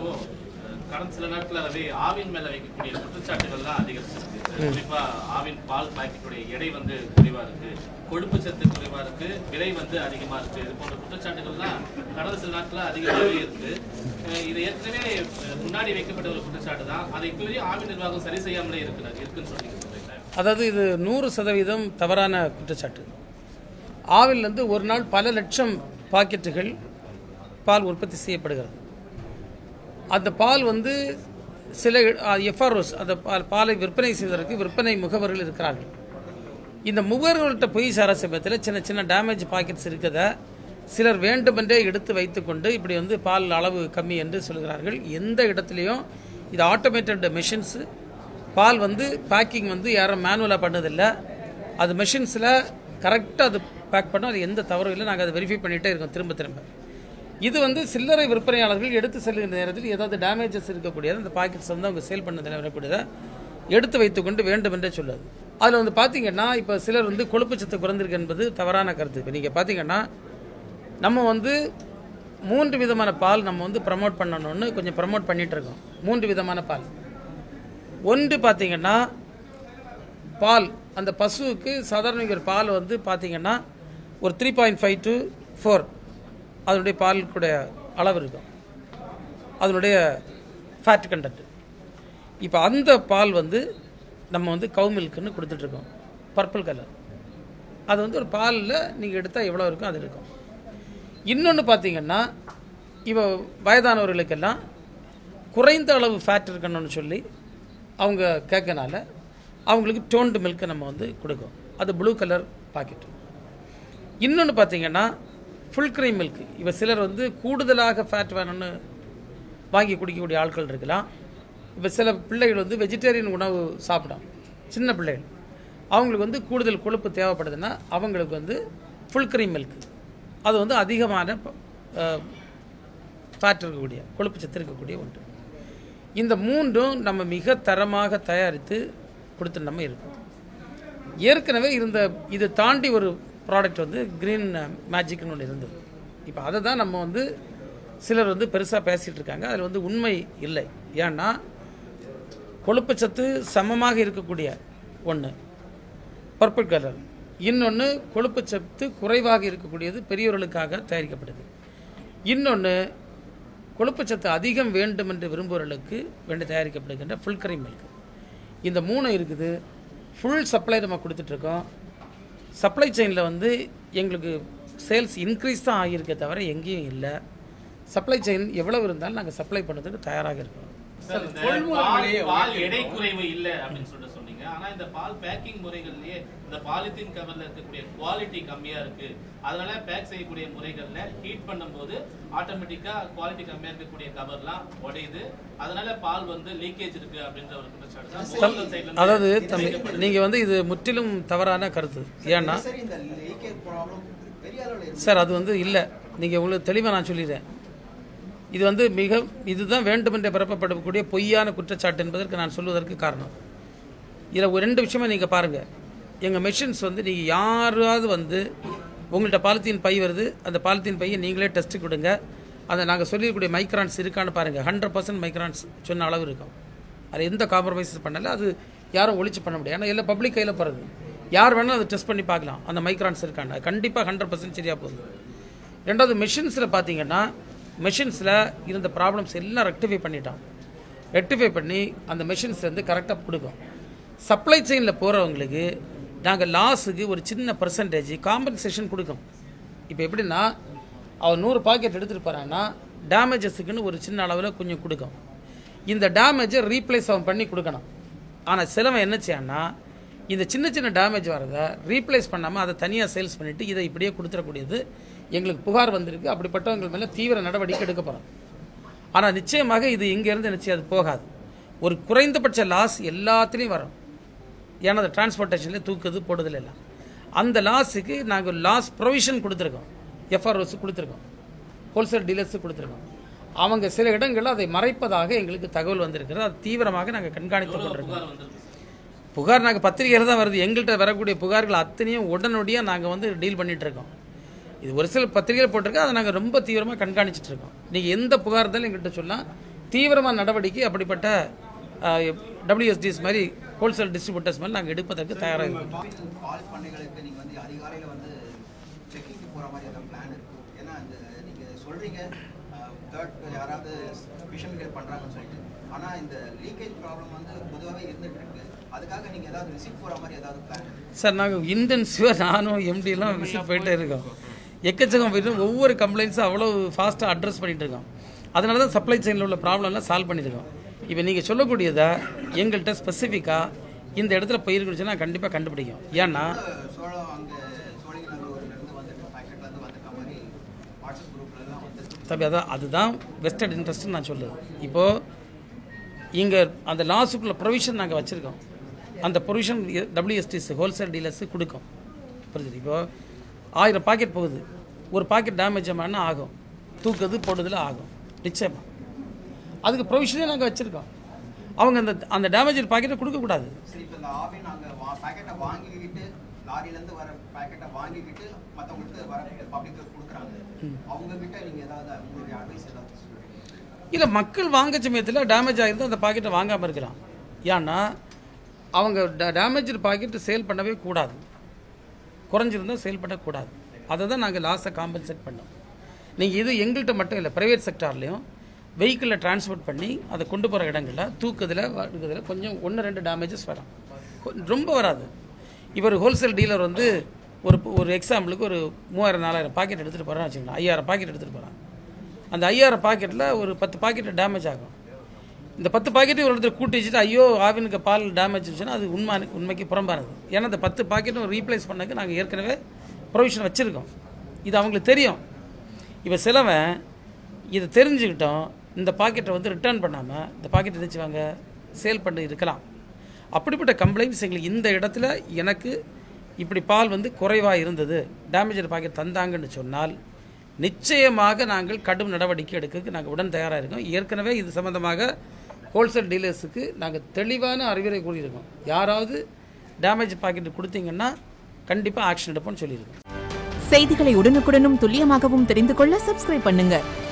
அஹ், கடந்த சில நாட்களாகவே ஆவின் மேல வைக்கக்கூடிய குற்றச்சாட்டுகள்லாம் அதிகரிச்சிருக்கு குறிப்பா ஆவின் பால் பாக்கெட்டுடைய எடை வந்து குறைவா இருக்கு கொழுப்பு சத்து குறைவா இருக்கு விலை வந்து அதிகமா இருக்கு இது போன்ற குற்றச்சாட்டுகள்லாம் கடந்த சில நாட்களா அதிகமாகவே இருக்கு அஹ், இது ஏற்கனவே அஹ், முன்னாடி வைக்கப்பட்ட ஒரு குற்றச்சாட்டு தான் அதை இப்போதையும் ஆவின் நிர்வாகம் சரி செய்யாமலே இருக்கிறார் இருக்குன்னு சொல்லி சொல்றீங்களா அதாவது இது நூறு சதவீதம் தவறான குற்றச்சாட்டு ஆவிலிருந்து ஒரு நாள் பல லட்சம் பாக்கெட்டுகள் பால் உற்பத்தி செய்யப்படுகிறது அந்த பால் வந்து சில எஃப்ஆர்ஓஸ் அந்த பால் பாலை விற்பனை செய்வதற்கு விற்பனை முகவர்கள் இருக்கிறார்கள் இந்த முகவர்கள்ட்ட போய் சார சமயத்தில் சின்ன சின்ன டேமேஜ் பாக்கெட்ஸ் இருக்கதை சிலர் வேண்டுமென்றே எடுத்து வைத்துக்கொண்டு இப்படி வந்து பால் அளவு கம்மி என்று சொல்கிறார்கள் எந்த இடத்துலையும் இது ஆட்டோமேட்டட் மெஷின்ஸு பால் வந்து பேக்கிங் வந்து யாரும் மேனுவலாக பண்ணதில்லை அது மெஷின்ஸில் கரெக்டாக அது பேக் பண்ணோம் அது எந்த தவறும் இல்லை நாங்கள் அதை வெரிஃபை பண்ணிகிட்டே இருக்கோம் திரும்ப திரும்ப இது வந்து சில்லறை விற்பனையாளர்கள் எடுத்து செல்கின்ற நேரத்தில் ஏதாவது டேமேஜஸ் இருக்கக்கூடியது அந்த பாக்கெட்ஸ் வந்து அவங்க சேல் பண்ணதில் வரக்கூடியதை எடுத்து வைத்துக்கொண்டு வேண்டும் என்றே சொல்லுது அதில் வந்து பார்த்தீங்கன்னா இப்போ சிலர் வந்து கொழுப்பு சத்து குறைந்திருக்கு என்பது தவறான கருத்து இப்போ நீங்கள் பார்த்தீங்கன்னா நம்ம வந்து மூன்று விதமான பால் நம்ம வந்து ப்ரமோட் பண்ணணும்னு கொஞ்சம் ப்ரமோட் பண்ணிட்டு இருக்கோம் மூன்று விதமான பால் ஒன்று பார்த்தீங்கன்னா பால் அந்த பசுவுக்கு சாதாரண ஒரு பால் வந்து பார்த்தீங்கன்னா ஒரு three point five to four அதனுடைய பாலுக்குடைய அளவு இருக்கும் அதனுடைய ஃபேட் கண்டென்ட் இப்போ அந்த பால் வந்து நம்ம வந்து கவு மில்க்குன்னு கொடுத்துட்ருக்கோம் பர்பிள் கலர் அது வந்து ஒரு பாலில் நீங்கள் எடுத்தால் எவ்வளோ இருக்கும் அது இருக்கும் இன்னொன்று பார்த்தீங்கன்னா இப்போ வயதானவர்களுக்கெல்லாம் குறைந்த அளவு ஃபேட் இருக்கணும்னு சொல்லி அவங்க கேட்கனால அவங்களுக்கு டோன்டு மில்க்கை நம்ம வந்து கொடுக்கும் அது ப்ளூ கலர் பாக்கெட் இன்னொன்று பார்த்தீங்கன்னா ஃபுல் க்ரீம் மில்க் இப்போ சிலர் வந்து கூடுதலாக ஃபேட் வேணும்னு வாங்கி குடிக்கக்கூடிய ஆட்கள் இருக்கலாம் இப்போ சில பிள்ளைகள் வந்து வெஜிடேரியன் உணவு சாப்பிடும் சின்ன பிள்ளைகள் அவங்களுக்கு வந்து கூடுதல் கொழுப்பு தேவைப்படுதுன்னா அவங்களுக்கு வந்து ஃபுல் க்ரீம் மில்க் அது வந்து அதிகமான ஃபேட் இருக்கக்கூடிய கொழுப்பு சத்து இருக்கக்கூடிய ஒன்று இந்த மூன்றும் நம்ம மிக தரமாக தயாரித்து கொடுத்து நம்ம இருக்கோம் ஏற்கனவே இருந்த இதை தாண்டி ஒரு ப்ராடக்ட் வந்து க்ரீன் மேஜிக்னு ஒன்று இருந்தது இப்போ அதை தான் நம்ம வந்து சிலர் வந்து பெருசாக பேசிகிட்டு இருக்காங்க அதில் வந்து உண்மை இல்லை ஏன்னா கொழுப்புச்சத்து சமமாக இருக்கக்கூடிய ஒன்று பர்பிள் கலர் இன்னொன்று கொழுப்புச்சத்து குறைவாக இருக்கக்கூடியது பெரியவர்களுக்காக தயாரிக்கப்படுது இன்னொன்று கொழுப்புச்சத்து அதிகம் வேண்டும் என்று விரும்புபவர்களுக்கு வேண்டி தயாரிக்கப்படுகின்ற ஃபுல் கரீம் மில்க் இந்த மூணு இருக்குது ஃபுல் சப்ளை நம்ம கொடுத்துட்ருக்கோம் சப்ளை செயினில் வந்து எங்களுக்கு சேல்ஸ் இன்க்ரீஸ் தான் ஆகியிருக்கே தவிர எங்கேயும் இல்லை சப்ளை செயின் எவ்வளவு இருந்தாலும் நாங்கள் சப்ளை பண்ணுறதுக்கு தயாராக இருக்கோம் சார், இந்த பால் பால் எடை குறைவு இல்ல அப்படின்னு சொல்லிட்டு சொன்னீங்க ஆனா இந்த பால் பேக்கிங் முறைகள்லயே இந்த பாலித்தீன் கவர்ல இருக்கக்கூடிய குவாலிட்டி கம்மியா இருக்கு அதனால பேக் செய்யக்கூடிய முறைகள்ல ஹீட் பண்ணும்போது ஆட்டோமேட்டிக்கா குவாலிட்டி கம்மியா இருக்கக்கூடிய கவர்லாம் உடையுது அதனால பால் வந்து லீக்கேஜ் இருக்கு அப்படின்ற ஒரு குற்றச்சாட்டு தான் முகங்கள் side ல இருந்து அதாவது தம்பி நீங்கள் வந்து இது முற்றிலும் தவறான கருத்து ஏன்னா சரி இந்த லீக்கேஜ் ப்ராப்ளம் பெரிய அளவில் இருக்கு சார் அது வந்து இல்லை நீங்கள் உங்களுக்கு தெளிவாக நான் சொல்லிடுறேன் இது வந்து மிக இதுதான் வேண்டுமென்றே பரப்பப்படக்கூடிய பொய்யான குற்றச்சாட்டு என்பதற்கு நான் சொல்வதற்கு காரணம் இதில் ஒரு ரெண்டு விஷயமா நீங்கள் பாருங்கள் எங்கள் மெஷின்ஸ் வந்து நீங்கள் யாராவது வந்து உங்கள்கிட்ட பாலித்தீன் பை வருது அந்த பாலித்தீன் பையை நீங்களே டெஸ்ட்டு கொடுங்க அதை நாங்கள் சொல்லியிருக்கக்கூடிய மைக்ரான்ஸ் இருக்கான்னு பாருங்கள் ஹண்ட்ரட் பர்சன்ட் மைக்ரான்ஸ் சொன்ன அளவு இருக்கும் அதில் எந்த காம்ப்ரமைஸஸ் பண்ணல அது யாரும் ஒழிச்சு பண்ண முடியாது ஏன்னா எல்லாம் பப்ளிக் கையில் போகிறது யார் வேணாலும் அதை டெஸ்ட் பண்ணி பார்க்கலாம் அந்த மைக்ரான்ஸ் இருக்கான்னு அது கண்டிப்பாக ஹண்ட்ரட் பர்சன்ட் சரியாக போகுது ரெண்டாவது மெஷின்ஸில் பார்த்தீங்கன்னா மெஷின்ஸில் இருந்த ப்ராப்ளம்ஸ் எல்லாம் ரெக்டிஃபை பண்ணிட்டான் ரெக்டிஃபை பண்ணி அந்த மெஷின்ஸ் வந்து கரெக்டாக கொடுக்கும் சப்ளை செயினில் போகிறவங்களுக்கு நாங்கள் லாஸுக்கு ஒரு சின்ன பர்சன்டேஜ் காம்பன்சேஷன் கொடுக்கும் இப்போ எப்படின்னா அவன் நூறு பாக்கெட் எடுத்துகிட்டு போகிறான்னா டேமேஜஸுக்குன்னு ஒரு சின்ன அளவில் கொஞ்சம் கொடுக்கும் இந்த டேமேஜை ரீப்ளேஸ் அவன் பண்ணி கொடுக்கணும் ஆனால் சிலவன் என்ன செய்யான்னா இந்த சின்ன சின்ன டேமேஜ் வரதை ரீப்ளேஸ் பண்ணாமல் அதை தனியாக சேல்ஸ் பண்ணிவிட்டு இதை இப்படியே கொடுத்துடக்கூடியது எங்களுக்கு புகார் வந்திருக்கு அப்படிப்பட்டவங்க மேலே தீவிர நடவடிக்கை எடுக்க போகிறோம் ஆனால் நிச்சயமாக இது இங்கேருந்து நிச்சயம் அது போகாது ஒரு குறைந்தபட்ச லாஸ் எல்லாத்துலேயும் வரும் ஏன்னா அந்த டிரான்ஸ்போர்ட்டேஷனில் தூக்குது போடுதல் எல்லாம் அந்த லாஸுக்கு நாங்கள் லாஸ் ப்ரொவிஷன் கொடுத்துருக்கோம் எஃப்ஆர்ஓஸ் கொடுத்துருக்கோம் ஹோல்சேல் டீலர்ஸு கொடுத்துருக்கோம் அவங்க சில இடங்களில் அதை மறைப்பதாக எங்களுக்கு தகவல் வந்திருக்கிறது அது தீவிரமாக நாங்கள் கண்காணித்து கொண்டிருக்கோம் புகார் வந்திருக்கு புகார் நாங்கள் பத்திரிகையில் தான் வருது எங்கள்கிட்ட வரக்கூடிய புகார்கள் அத்தனையும் உடனடியாக நாங்கள் வந்து டீல் பண்ணிட்டு இருக்கோம் இது ஒரு சில பத்திரிகையில் போட்டிருக்கோம் அதை நாங்கள் ரொம்ப தீவிரமாக கண்காணிச்சிட்டு இருக்கோம் நீங்கள் எந்த புகார் இருந்தாலும் எங்கள்கிட்ட சொல்லலாம் தீவிரமான நடவடிக்கை அப்படிப்பட்ட டபிள்யூஎஸ்டிஸ் மாதிரி ஹோல்சேல் டிஸ்ட்ரிபியூட்டர்ஸ் மாதிரி நாங்கள் எடுப்பதற்கு தயாராக இருக்கோம் பால் பால் பண்ணைகளுக்கு நீங்க வந்து அதிகாலையில வந்து செக்கிங்க்கு போற மாதிரி ஏதாவது பிளான் இருக்கு ஏன்னா இந்த நீங்க சொல்றீங்க தேர்ட் யாராவது விஷமிகள் பண்றாங்கன்னு சொல்லிட்டு ஆனா இந்த லீக்கேஜ் ப்ராப்ளம் வந்து பொதுவாகவே இருந்துட்டு இருக்கு அதுக்காக நீங்க ஏதாவது விசிட் போற மாதிரி ஏதாவது பிளான் சார் நாங்கள் இன்டென்சிவாக நானும் எம்டிலாம் விசிட் போயிட்டே இருக்கோம் எக்கச்சக்கம் போயிட்டு ஒவ்வொரு கம்ப்ளைண்ட்ஸும் அவ்வளோ ஃபாஸ்ட்டாக அட்ரஸ் பண்ணிட்டு இருக்கோம் அதனால தான் சப்ளை செயினில் உள்ள ப்ராப்ளம்லாம் சால்வ் பண்ணியிருக்கோம் இப்போ நீங்கள் சொல்லக்கூடியதை எங்கள்கிட்ட ஸ்பெசிஃபிக்காக இந்த இடத்துல போயிருக்குச்சுன்னா கண்டிப்பாக கண்டுபிடிக்கும் ஏன்னா சோளம் அங்க சோழிங்கநல்லூர்ல இருந்து வந்துட்டு பாக்கெட்ல இருந்து வந்திருக்க மாதிரி வாட்ஸ்அப் குரூப்ல எல்லாம் வந்து தம்பி அதான் அதுதான் வெஸ்டட் இன்ட்ரெஸ்ட்னு நான் சொல்லுது இப்போது இங்கே அந்த லாஸுக்குள்ள ப்ரொவிஷன் நாங்கள் வச்சுருக்கோம் அந்த ப்ரொவிஷன் டபிள்யூஎஸ்டிஸ் ஹோல்சேல் டீலர்ஸு கொடுக்கும் புரிஞ்சுது இப்போது ஆயிரம் பாக்கெட் போகுது ஒரு பாக்கெட் டேமேஜ் ஆனா ஆகும் தூக்குது போடுறதுல ஆகும் நிச்சயமாக அதுக்கு ப்ரொவிஷனே நாங்கள் வச்சுருக்கோம் அவங்க அந்த அந்த டேமேஜ் பாக்கெட்டை கொடுக்கக்கூடாது சரி இப்போ இந்த ஆவின் நாங்க பாக்கெட்டை வாங்கிக்கிட்டு லாரில இருந்து வர பாக்கெட்டை வாங்கிக்கிட்டு மத்தவங்களுக்கு வர பப்ளிக்கு கொடுக்குறாங்க அவங்க கிட்ட நீங்க ஏதாவது உங்களுடைய அட்வைஸ் ஏதாவது சொல்றீங்க இல்லை மக்கள் வாங்க சமயத்தில் டேமேஜ் ஆகிருந்தா அந்த பாக்கெட்டை வாங்காமல் இருக்கிறான் ஏன்னா அவங்க டேமேஜ் பாக்கெட்டு சேல் பண்ணவே கூடாது குறைஞ்சிருந்தால் சேல் பண்ணக்கூடாது அதை தான் நாங்கள் லாஸை காம்பன்சேட் பண்ணோம் நீங்கள் இது எங்கள்கிட்ட மட்டும் இல்லை ப்ரைவேட் செக்டார்லேயும் வெஹிக்கிளில் டிரான்ஸ்போர்ட் பண்ணி அதை கொண்டு போகிற இடங்களில் தூக்குதில் எடுக்கிறதுல கொஞ்சம் ஒன்று ரெண்டு டேமேஜஸ் வரும் கொ- ரொம்ப வராது இவர் ஹோல்சேல் டீலர் வந்து ஒரு ஒரு எக்ஸாம்பிளுக்கு ஒரு மூவாயிரம் நாலாயிரம் பாக்கெட் எடுத்துகிட்டு போகிறான்னு வச்சுக்கோங்க ஐயாயிரம் பாக்கெட் எடுத்துகிட்டு போகிறான் அந்த ஐயாயிரம் பாக்கெட்டில் ஒரு பத்து பாக்கெட் டேமேஜ் ஆகும் இந்த பத்து பாக்கெட்டையும் ஒரு இடத்துல கூட்டி வச்சுட்டு ஐயோ ஆவினுக்கு பால் டேமேஜ் இருந்துச்சுன்னா அது உண்மை உண்மைக்கு புறம்பானது ஏன்னா அந்த பத்து பாக்கெட்டும் ரீப்ளேஸ் பண்ணக்கு நாங்கள் ஏற்கனவே ப்ரொவிஷன் வச்சுருக்கோம் இது அவங்களுக்கு தெரியும் இப்போ சிலவன் இதை தெரிஞ்சுக்கிட்டோம் இந்த பாக்கெட்டை வந்து ரிட்டர்ன் பண்ணாமல் இந்த பாக்கெட் எதாச்சும் வாங்க சேல் பண்ணி இருக்கலாம் அப்படிப்பட்ட கம்ப்ளைண்ட்ஸ் எங்களுக்கு இந்த இடத்துல எனக்கு இப்படி பால் வந்து குறைவாக இருந்தது டேமேஜ் பாக்கெட் தந்தாங்கன்னு சொன்னால் நிச்சயமாக நாங்கள் கடும் நடவடிக்கை எடுக்க நாங்கள் உடன் தயாராக இருக்கோம் ஏற்கனவே இது சம்பந்தமாக ஹோல்சேல் டீலர்ஸுக்கு நாங்கள் தெளிவான அறிவுரை கூறியிருக்கோம் யாராவது டேமேஜ் பாக்கெட் கொடுத்தீங்கன்னா கண்டிப்பாக ஆக்ஷன் எடுப்போம்னு சொல்லியிருக்கோம் செய்திகளை உடனுக்குடனும் துல்லியமாகவும் தெரிந்து கொள்ள சப்ஸ்கிரைப் பண்ணுங்க